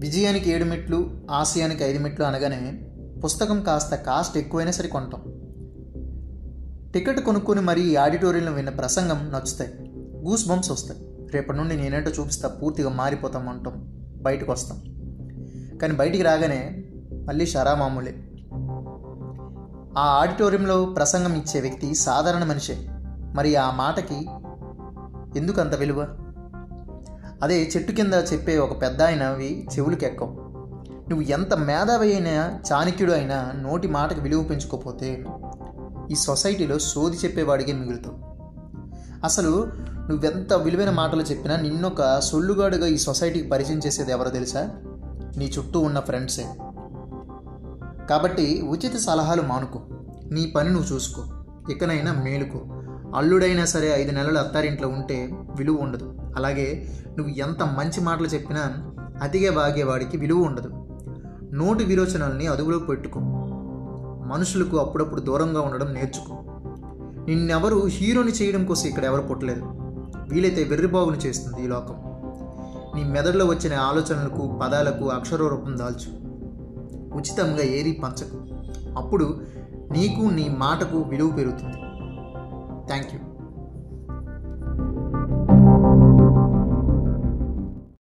విజయానికి ఏడు మెట్లు ఆశయానికి ఐదు మెట్లు అనగానే పుస్తకం కాస్త కాస్ట్ ఎక్కువైనా సరే కొంటాం టికెట్ కొనుక్కొని మరీ ఈ ఆడిటోరియంలో విన్న ప్రసంగం నచ్చుతాయి గూస్ బంప్స్ వస్తాయి రేపటి నుండి నేనేంటో చూపిస్తా పూర్తిగా మారిపోతాం అంటాం బయటకు వస్తాం కానీ బయటికి రాగానే మళ్ళీ షరా మామూలే ఆ ఆడిటోరియంలో ప్రసంగం ఇచ్చే వ్యక్తి సాధారణ మనిషే మరి ఆ మాటకి ఎందుకు అంత విలువ అదే చెట్టు కింద చెప్పే ఒక పెద్ద ఆయనవి చెవులకు ఎక్కవు నువ్వు ఎంత మేధావి అయినా చాణక్యుడు అయినా నోటి మాటకి విలువ పెంచుకోకపోతే ఈ సొసైటీలో సోది చెప్పేవాడికే మిగులుతావు అసలు నువ్వెంత విలువైన మాటలు చెప్పినా నిన్నొక సొల్లుగాడుగా ఈ సొసైటీకి పరిచయం చేసేది ఎవరో తెలుసా నీ చుట్టూ ఉన్న ఫ్రెండ్సే కాబట్టి ఉచిత సలహాలు మానుకో నీ పని నువ్వు చూసుకో ఇకనైనా మేలుకో అల్లుడైనా సరే ఐదు నెలలు అత్తారింట్లో ఉంటే విలువ ఉండదు అలాగే నువ్వు ఎంత మంచి మాటలు చెప్పినా అతిగా బాగేవాడికి విలువ ఉండదు నోటి విరోచనాల్ని అదుపులో పెట్టుకో మనుషులకు అప్పుడప్పుడు దూరంగా ఉండడం నేర్చుకో నిన్నెవరు హీరోని చేయడం కోసం ఇక్కడ ఎవరు పుట్టలేదు వీలైతే వెర్రిబాగును చేస్తుంది ఈ లోకం నీ మెదడులో వచ్చిన ఆలోచనలకు పదాలకు అక్షర రూపం దాల్చు ఉచితంగా ఏరి పంచకు అప్పుడు నీకు నీ మాటకు విలువ పెరుగుతుంది థ్యాంక్ యూ